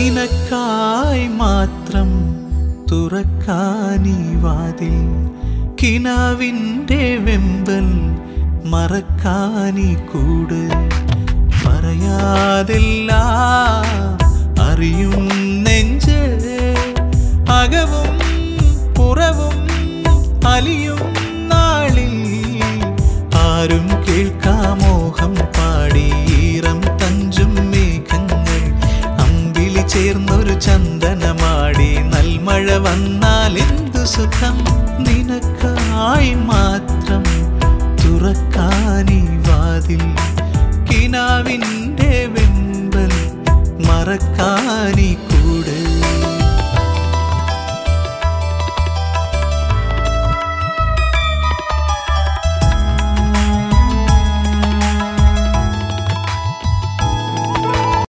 നിനക്കായി മാത്രം തുറക്കാനീ വാതിൽ കിനാവിൻ്റെ വെമ്പൽ മറക്കാനീ കൂട് പറയാതെല്ലാം അറിയും നെഞ്ച് അകവും പുറവും അലിയും നാളിൽ ആരും കേൾക്കാമോഹം പാടി ഈറം തഞ്ചും മേഘങ്ങൾ അമ്പിളി ചേർന്നൊരു ചന്ദനമാടി നൽമഴ വന്നാൽ എന്തു സുഖം നിനക്കായി മാത്രം തുറക്കാനീ വാതിൽ കിനാവിൻ്റെ വെമ്പൽ മറക്കാനീ